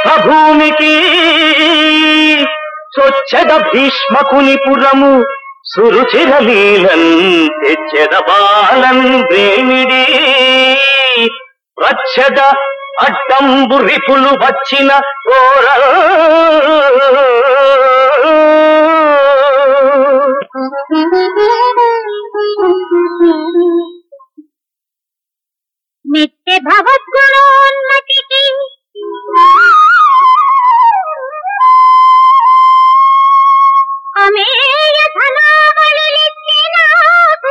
భూమికి చొచ్చెద భీష్మకుని పురము సురుచిరలీలన్ తెచ్చెద బాలన్ ప్రేమిడి వచ్చెద అడ్డంబు రిపులు వచ్చిన ఓర నిత్య భవద్గుణోన్నతికి అమేయ ధనావళిలిచ్చి నాకు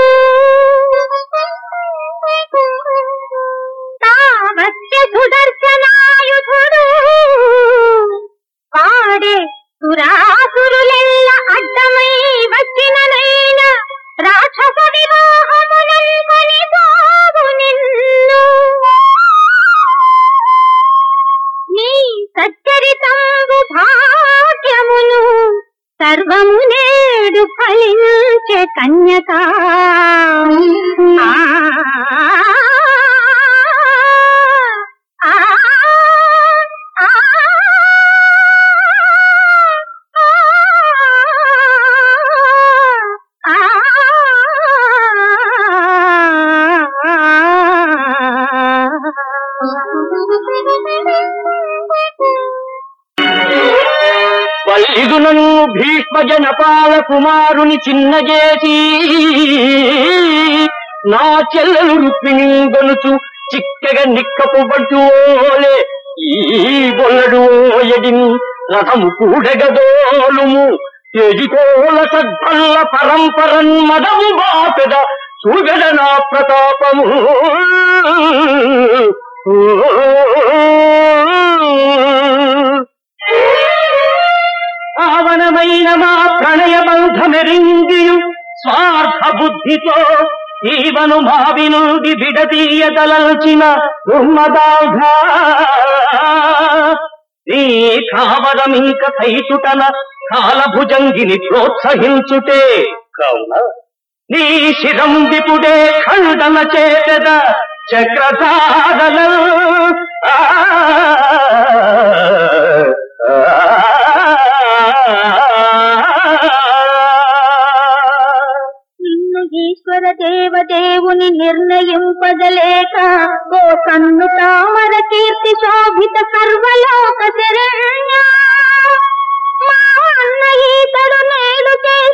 తావత్య సుదర్శనాయుధుడు వాడే సురాసురులెల్ల అడ్డమై వచ్చిననైన రాక్షస వివాహమునల్కొని బాగు నిన్ను నీ సచ్చరితంబు భాగ్యమును సర్వము నేడు ఫలించే కన్యక ఆ, ఆ, ఆ, ఆ, పల్లిదు నన్ను భీష్మ జనపాల కుమారుని చిన్నజేసి నా చెల్లెలు రుక్మిణి గొలుచు చిక్కగా నిక్కపు బట్టువోలే ఈ బొల్లడు ఎడిని రథము కూడగదోలుము ఎజికోల సద్భల్ల పరంపరన్ మదము బాపెద చూగడ నా ప్రతాపము పావనమైన మా ప్రణయ బంధమెరింగియు స్వార్థ బుద్ధితో ఈవను మావి నుండి విడదీయదలచిన దుర్మదాఘ నీ కావరమింక కైచుటన కాలభుజంగిని ప్రోత్సహించుటే కావున నీ శిరం విపుడే ఖండన చేతద చక్రధారల నిన్ను ఈశ్వర దేవదేవుని నిర్ణయింపదలేక ఓ కన్ను తామర కీర్తి శోభిత సర్వలోక శరణ్య మా అన్న ఈతడు నేడు చేసి